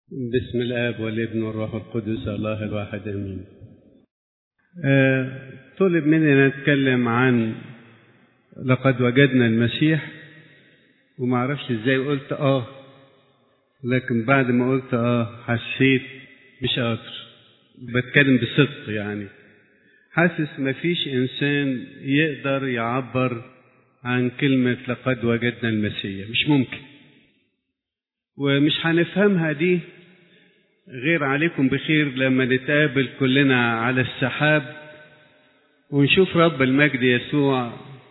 بسم الاب والابن والروح القدس الله الواحد امين آه، طلب مننا نتكلم عن لقد وجدنا المسيح وما اعرفش ازاي قلت اه لكن بعد ما قلت اه حسيت مش قادر بتكلم بصدق يعني حاسس مفيش انسان يقدر يعبر عن كلمة لقد وجدنا المسيح مش ممكن ومش هنفهمها دي غير عليكم بخير لما نتقابل كلنا على السحاب ونشوف رب المجد يسوع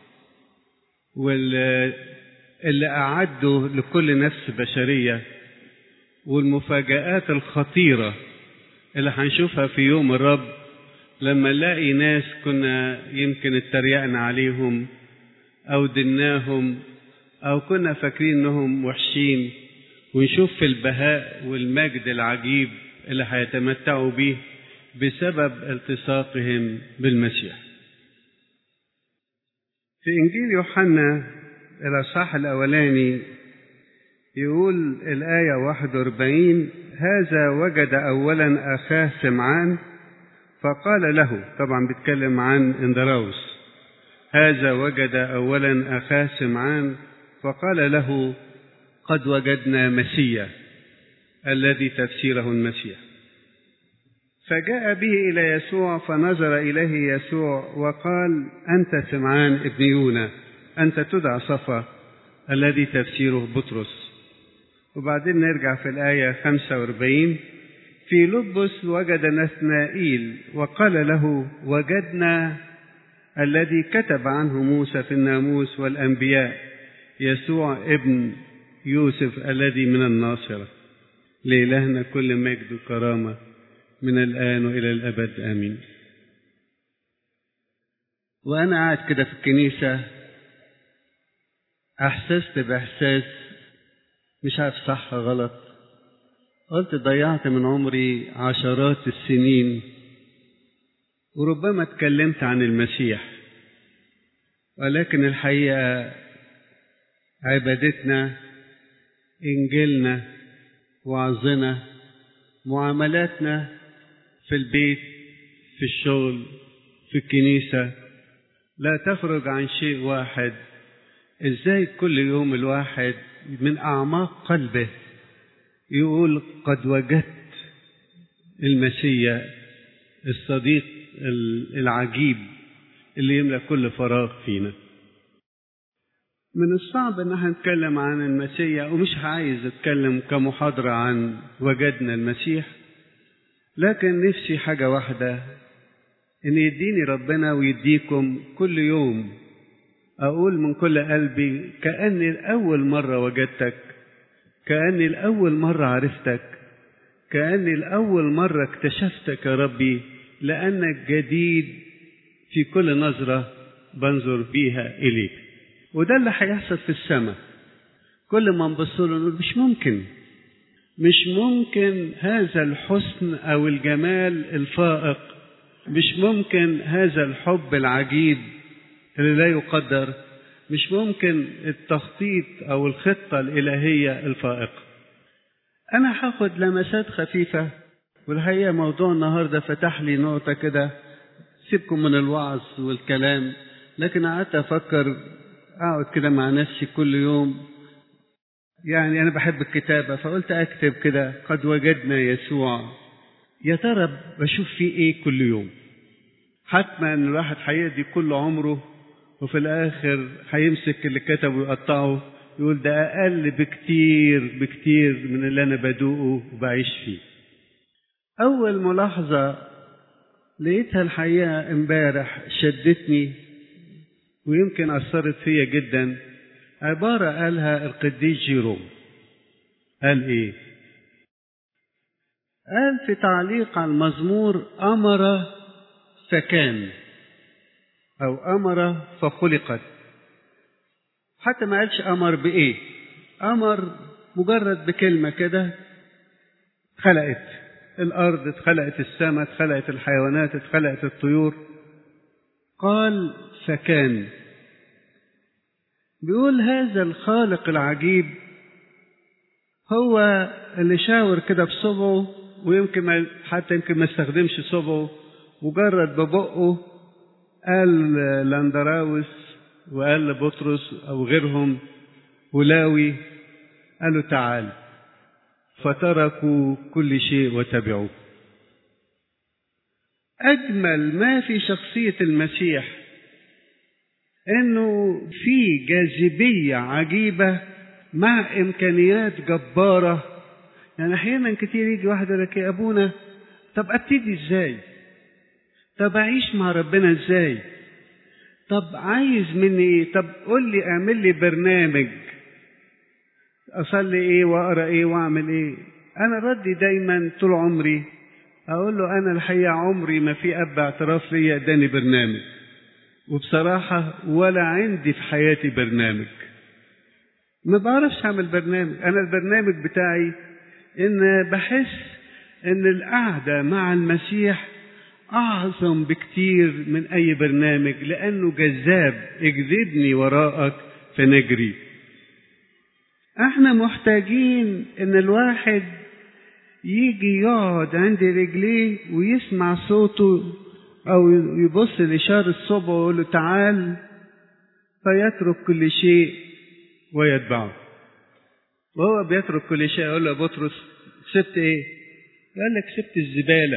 واللي أعده لكل نفس بشرية والمفاجآت الخطيرة اللي هنشوفها في يوم الرب لما نلاقي ناس كنا يمكن اتريقنا عليهم أو دناهم أو كنا فاكرين إنهم وحشين ونشوف في البهاء والمجد العجيب اللي هيتمتعوا به بسبب التصاقهم بالمسيح في إنجيل يوحنا الأصحاح الأولاني يقول الآية 41 هذا وجد أولا أخاه سمعان فقال له طبعا بيتكلم عن اندراوس هذا وجد أولا أخاه سمعان فقال له قد وجدنا مسيا الذي تفسيره المسيح فجاء به إلى يسوع فنظر إليه يسوع وقال أنت سمعان ابن يونا أنت تدعى صفا الذي تفسيره بطرس وبعدين نرجع في الآية 45 في لبس وجد نثنائيل وقال له وجدنا الذي كتب عنه موسى في الناموس والأنبياء يسوع ابن يوسف الذي من الناصرة لإلهنا كل مجد وكرامة من الآن وإلى الأبد آمين وأنا قاعد كده في الكنيسة أحسست بإحساس مش عارف صح غلط قلت ضيعت من عمري عشرات السنين وربما اتكلمت عن المسيح ولكن الحقيقة عبادتنا إنجيلنا وعظنا معاملاتنا في البيت في الشغل في الكنيسة لا تخرج عن شيء واحد ازاي كل يوم الواحد من أعماق قلبه يقول قد وجدت المسيح الصديق العجيب اللي يملأ كل فراغ فينا من الصعب ان احنا نتكلم عن المسيح ومش عايز اتكلم كمحاضرة عن وجدنا المسيح لكن نفسي حاجة واحدة ان يديني ربنا ويديكم كل يوم اقول من كل قلبي كأني لأول مرة وجدتك كأني لأول مرة عرفتك كأني لأول مرة اكتشفتك يا ربي لأنك جديد في كل نظرة بنظر بيها إليك وده اللي هيحصل في السماء كل ما نبص له نقول مش ممكن مش ممكن هذا الحسن او الجمال الفائق مش ممكن هذا الحب العجيب اللي لا يقدر مش ممكن التخطيط او الخطه الالهيه الفائقه انا هاخد لمسات خفيفه والحقيقه موضوع النهارده فتح لي نقطه كده سيبكم من الوعظ والكلام لكن قعدت افكر اقعد كده مع نفسي كل يوم يعني انا بحب الكتابه فقلت اكتب كده قد وجدنا يسوع يا ترى بشوف فيه ايه كل يوم حتما ان الواحد هيقضي كل عمره وفي الاخر هيمسك اللي كتبه ويقطعه يقول ده اقل بكتير بكتير من اللي انا بدوقه وبعيش فيه اول ملاحظه لقيتها الحقيقه امبارح شدتني ويمكن أثرت فيا جدا عبارة قالها القديس جيروم قال إيه؟ قال في تعليق على المزمور أمر فكان أو أمر فخلقت حتى ما قالش أمر بإيه أمر مجرد بكلمة كده خلقت الأرض اتخلقت السماء اتخلقت الحيوانات اتخلقت الطيور قال فكان بيقول هذا الخالق العجيب هو اللي شاور كده بصبعه ويمكن ما حتى يمكن ما استخدمش صبعه مجرد ببقه قال لاندراوس وقال لبطرس او غيرهم ولاوي قالوا تعال فتركوا كل شيء وتبعوه اجمل ما في شخصيه المسيح انه في جاذبيه عجيبه مع امكانيات جباره يعني احيانا كتير يجي واحد يقول لك يا ابونا طب ابتدي ازاي طب اعيش مع ربنا ازاي طب عايز مني ايه طب قول لي اعمل لي برنامج اصلي ايه واقرا ايه واعمل ايه انا ردي دايما طول عمري اقول له انا الحقيقه عمري ما في اب اعتراف ليا اداني برنامج وبصراحه ولا عندي في حياتي برنامج ما بعرفش اعمل برنامج انا البرنامج بتاعي ان بحس ان القعده مع المسيح اعظم بكتير من اي برنامج لانه جذاب اجذبني وراءك فنجري احنا محتاجين ان الواحد يجي يقعد عند رجليه ويسمع صوته او يبص لإشارة صبعه ويقول له تعال فيترك كل شيء ويتبعه وهو بيترك كل شيء يقول له يا بطرس سبت ايه قال لك سبت الزبالة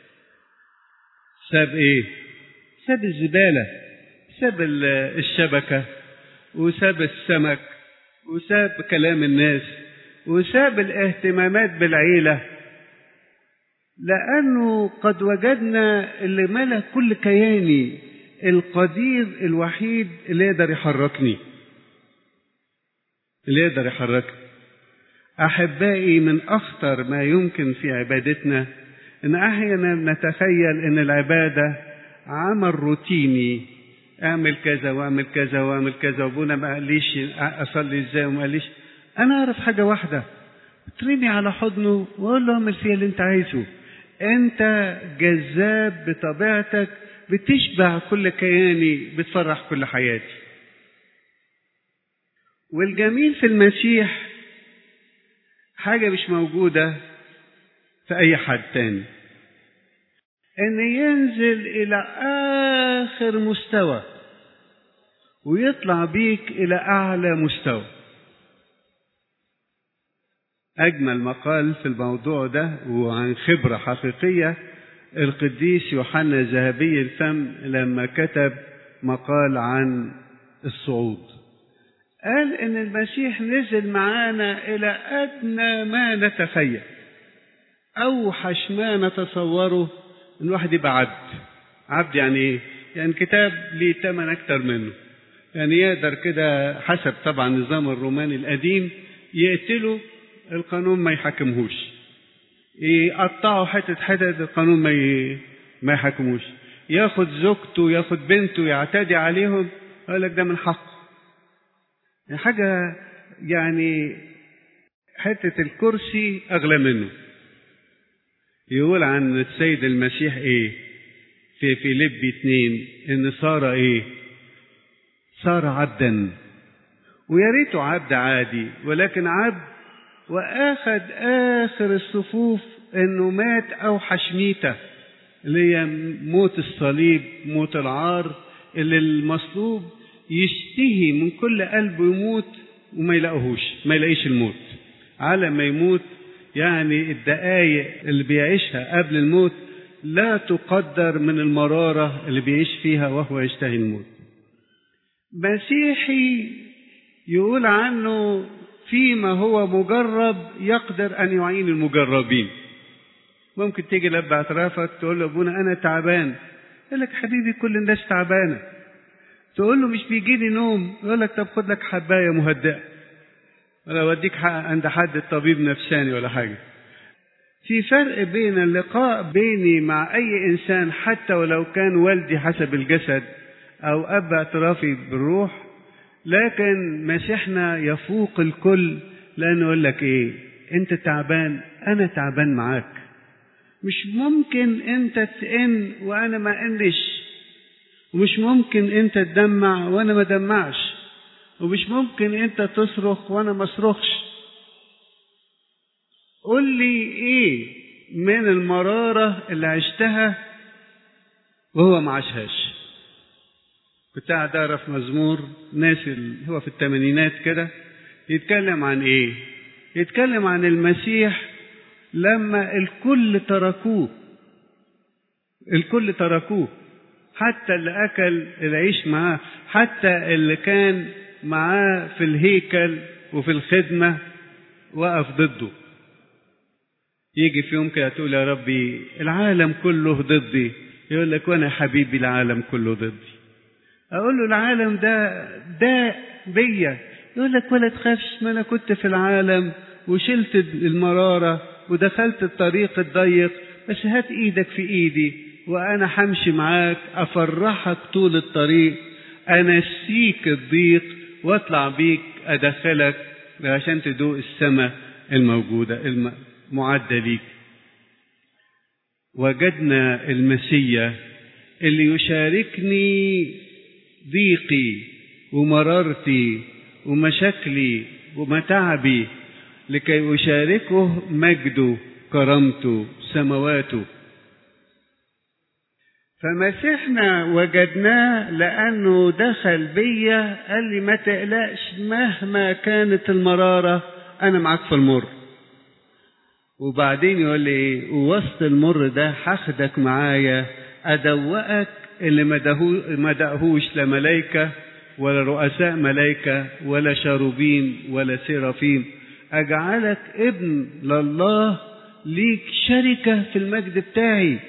ساب ايه ساب الزبالة ساب الشبكة وساب السمك وساب كلام الناس وساب الاهتمامات بالعيلة لأنه قد وجدنا اللي ملا كل كياني القدير الوحيد اللي يقدر يحركني اللي يقدر يحركني أحبائي من أخطر ما يمكن في عبادتنا إن أحيانا نتخيل إن العبادة عمل روتيني اعمل كذا واعمل كذا واعمل كذا وابونا ما قاليش اصلي ازاي وما قاليش انا اعرف حاجه واحده ترمي على حضنه واقول له اعمل فيها اللي انت عايزه انت جذاب بطبيعتك بتشبع كل كياني بتفرح كل حياتي والجميل في المسيح حاجة مش موجودة في أي حد تاني ان ينزل الى اخر مستوى ويطلع بيك الى اعلى مستوى اجمل مقال في الموضوع ده وعن خبره حقيقيه القديس يوحنا ذهبي الفم لما كتب مقال عن الصعود قال ان المسيح نزل معانا الى ادنى ما نتخيل اوحش ما نتصوره ان الواحد يبقى عبد عبد يعني ايه يعني كتاب ليه ثمن اكتر منه يعني يقدر كده حسب طبعا النظام الروماني القديم يقتله القانون ما يحاكمهوش يقطعوا حتة حتت القانون ما ي... ما يحاكموش ياخد زوجته ياخد بنته يعتدي عليهم يقول لك ده من حقه يعني حاجة يعني حتة الكرسي أغلى منه يقول عن السيد المسيح ايه في فيليب اتنين ان صار ايه صار عبدا ويا ريته عبد عادي ولكن عبد واخد اخر الصفوف انه مات اوحش ميته اللي هي موت الصليب موت العار اللي المصلوب يشتهي من كل قلبه يموت وما يلاقوهوش ما يلاقيش الموت على ما يموت يعني الدقايق اللي بيعيشها قبل الموت لا تقدر من المرارة اللي بيعيش فيها وهو يشتهي الموت مسيحي يقول عنه فيما هو مجرب يقدر أن يعين المجربين ممكن تيجي لب اعترافك تقول له ابونا انا تعبان يقول لك حبيبي كل الناس تعبانه تقول له مش بيجيني نوم يقول لك طب خد لك حبايه مهدئه ولا اوديك عند حد الطبيب نفساني ولا حاجه في فرق بين اللقاء بيني مع اي انسان حتى ولو كان والدي حسب الجسد او اب اعترافي بالروح لكن مسيحنا يفوق الكل لانه يقول لك ايه انت تعبان انا تعبان معاك مش ممكن انت تئن وانا ما انش ومش ممكن انت تدمع وانا ما دمعش ومش ممكن انت تصرخ وانا ما اصرخش قل لي ايه من المرارة اللي عشتها وهو ما عاشهاش كنت قاعد اقرا في مزمور ناسي هو في الثمانينات كده يتكلم عن ايه يتكلم عن المسيح لما الكل تركوه الكل تركوه حتى اللي اكل العيش معاه حتى اللي كان معاه في الهيكل وفي الخدمه وقف ضده يجي في يوم كده تقول يا ربي العالم كله ضدي يقول لك وانا حبيبي العالم كله ضدي اقول له العالم ده ده بيا يقول لك ولا تخافش ما انا كنت في العالم وشلت المراره ودخلت الطريق الضيق بس هات ايدك في ايدي وانا همشي معاك افرحك طول الطريق انسيك الضيق واطلع بيك ادخلك عشان تدوق السماء الموجوده المعده ليك وجدنا المسيا اللي يشاركني ضيقي ومرارتي ومشاكلي ومتعبي لكي أشاركه مجده كرامته سمواته فمسيحنا وجدناه لأنه دخل بيا قال لي ما تقلقش مهما كانت المرارة أنا معاك في المر وبعدين يقول لي وسط المر ده هاخدك معايا أدوقك اللي ما دقهوش لا ملايكة ولا رؤساء ملايكة ولا شاروبين ولا سيرافيم أجعلك ابن لله ليك شركة في المجد بتاعي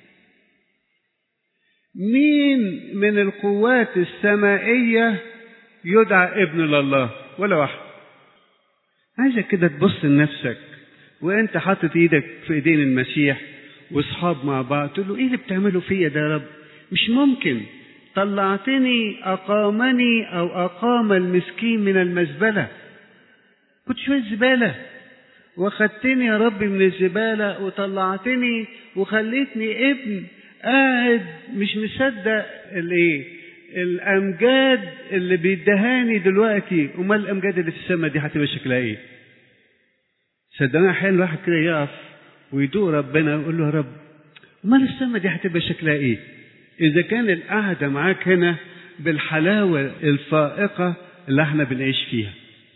مين من القوات السمائية يدعى ابن لله ولا واحد عايزك كده تبص لنفسك وانت حاطط ايدك في ايدين المسيح واصحاب مع بعض تقول له ايه اللي بتعمله فيا ده يا رب مش ممكن طلعتني اقامني او اقام المسكين من المزبله كنت شويه زباله واخدتني يا رب من الزباله وطلعتني وخليتني ابن قاعد مش مصدق الايه الامجاد اللي بيدهاني دلوقتي امال الامجاد اللي في السماء دي هتبقى شكلها ايه صدقني احيانا الواحد كده يقف ويدوق ربنا ويقول له يا رب امال السماء دي هتبقى شكلها ايه اذا كان القعده معاك هنا بالحلاوه الفائقه اللي احنا بنعيش فيها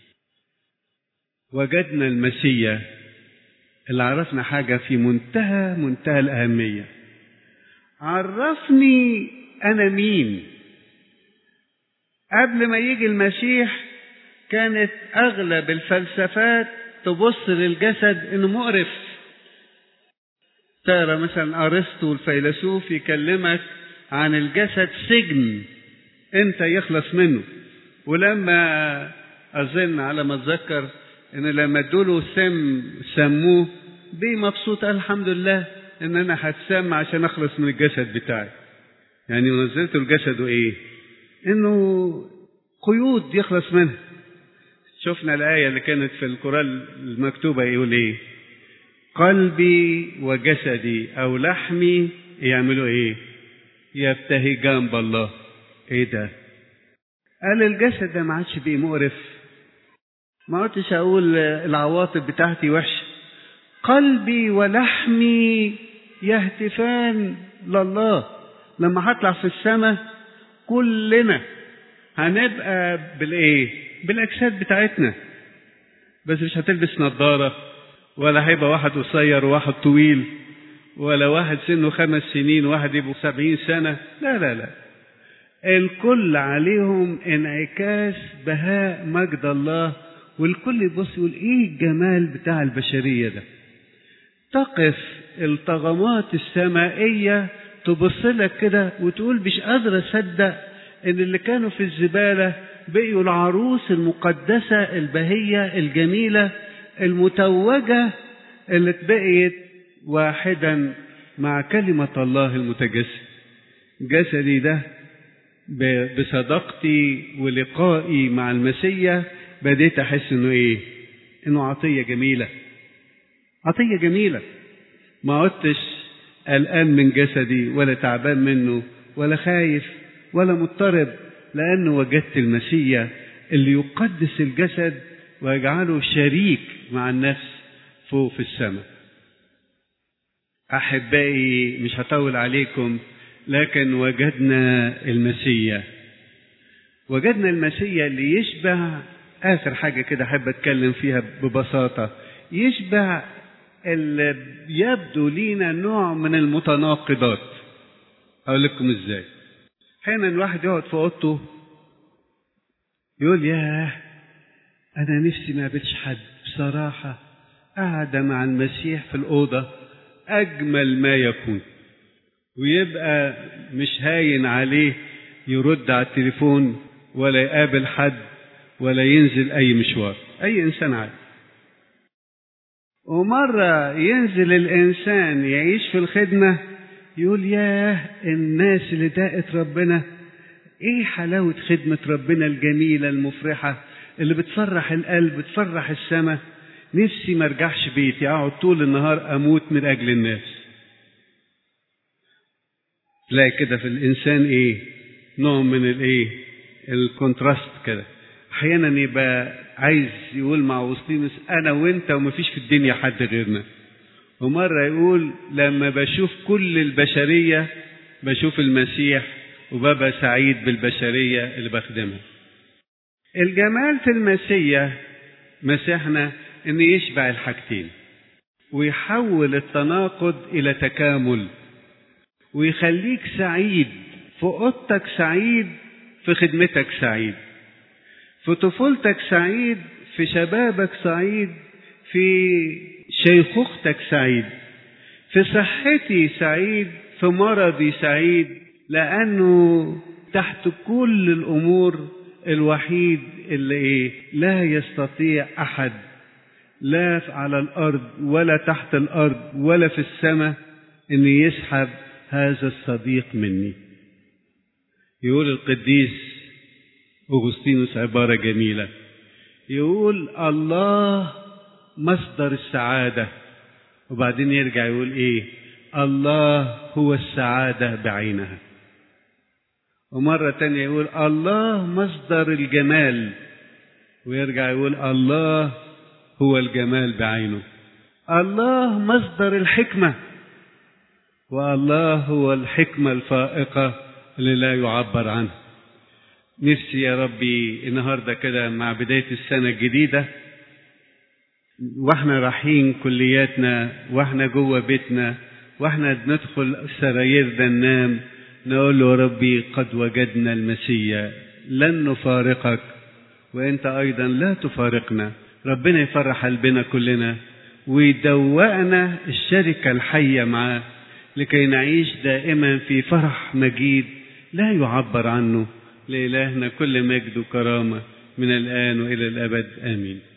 وجدنا المسيا اللي عرفنا حاجه في منتهى منتهى الاهميه عرفني انا مين قبل ما يجي المسيح كانت اغلب الفلسفات تبص للجسد انه مقرف تقرا مثلا ارسطو الفيلسوف يكلمك عن الجسد سجن انت يخلص منه ولما اظن على ما اتذكر ان لما ادوله سم سموه بيه مبسوط الحمد لله ان انا هتسمى عشان اخلص من الجسد بتاعي يعني ونزلت الجسد ايه انه قيود يخلص منها شفنا الآية اللي كانت في القرآن المكتوبة يقول إيه؟ قلبي وجسدي أو لحمي يعملوا إيه؟ يبتهجان بالله. إيه ده؟ قال الجسد ده ما عادش بيه مقرف. ما عدتش أقول العواطف بتاعتي وحشة. قلبي ولحمي يهتفان لله. لما هطلع في السماء كلنا هنبقى بالإيه؟ بالاجساد بتاعتنا بس مش هتلبس نظاره ولا هيبقى واحد قصير وواحد طويل ولا واحد سنه خمس سنين وواحد يبقى سبعين سنة لا لا لا الكل عليهم انعكاس بهاء مجد الله والكل يبص يقول ايه الجمال بتاع البشرية ده تقف الطغمات السمائية تبص لك كده وتقول مش قادر اصدق ان اللي كانوا في الزبالة بقيوا العروس المقدسة البهية الجميلة المتوجة اللي اتبقيت واحدا مع كلمة الله المتجسد جسدي ده بصداقتي ولقائي مع المسيح بديت احس انه ايه انه عطية جميلة عطية جميلة ما عدتش قلقان من جسدي ولا تعبان منه ولا خايف ولا مضطرب لأنه وجدت المسيح اللي يقدس الجسد ويجعله شريك مع النفس فوق في السماء أحبائي مش هطول عليكم لكن وجدنا المسيا وجدنا المسيا اللي يشبع آخر حاجة كده أحب أتكلم فيها ببساطة يشبع اللي يبدو لينا نوع من المتناقضات أقول لكم إزاي أحيانا الواحد يقعد في أوضته يقول ياه أنا نفسي ما قابلش حد بصراحة قاعدة مع المسيح في الأوضة أجمل ما يكون ويبقى مش هاين عليه يرد على التليفون ولا يقابل حد ولا ينزل أي مشوار أي إنسان عادي ومرة ينزل الإنسان يعيش في الخدمة يقول ياه الناس اللي داقت ربنا ايه حلاوة خدمة ربنا الجميلة المفرحة اللي بتفرح القلب بتفرح السماء نفسي ما ارجعش بيتي اقعد طول النهار اموت من اجل الناس تلاقي كده في الانسان ايه نوع من الايه الكونتراست كده احيانا يبقى عايز يقول مع وسطينوس انا وانت ومفيش في الدنيا حد غيرنا ومره يقول لما بشوف كل البشريه بشوف المسيح وببقى سعيد بالبشريه اللي بخدمها الجمال في المسيح مسيحنا ان يشبع الحاجتين ويحول التناقض الى تكامل ويخليك سعيد في اوضتك سعيد في خدمتك سعيد في طفولتك سعيد في شبابك سعيد في شيخوختك سعيد في صحتي سعيد في مرضي سعيد لانه تحت كل الامور الوحيد اللي ايه لا يستطيع احد لا على الارض ولا تحت الارض ولا في السماء ان يسحب هذا الصديق مني يقول القديس أغسطينوس عبارة جميلة يقول الله مصدر السعادة وبعدين يرجع يقول إيه الله هو السعادة بعينها ومرة تانية يقول الله مصدر الجمال ويرجع يقول الله هو الجمال بعينه الله مصدر الحكمة والله هو الحكمة الفائقة اللي لا يعبر عنها نفسي يا ربي النهاردة كده مع بداية السنة الجديدة واحنا رايحين كلياتنا واحنا جوه بيتنا واحنا بندخل سرايرنا ننام نقول له يا ربي قد وجدنا المسيا لن نفارقك وانت ايضا لا تفارقنا ربنا يفرح قلبنا كلنا ويدوقنا الشركة الحية معاه لكي نعيش دائما في فرح مجيد لا يعبر عنه لإلهنا كل مجد وكرامة من الآن وإلى الأبد آمين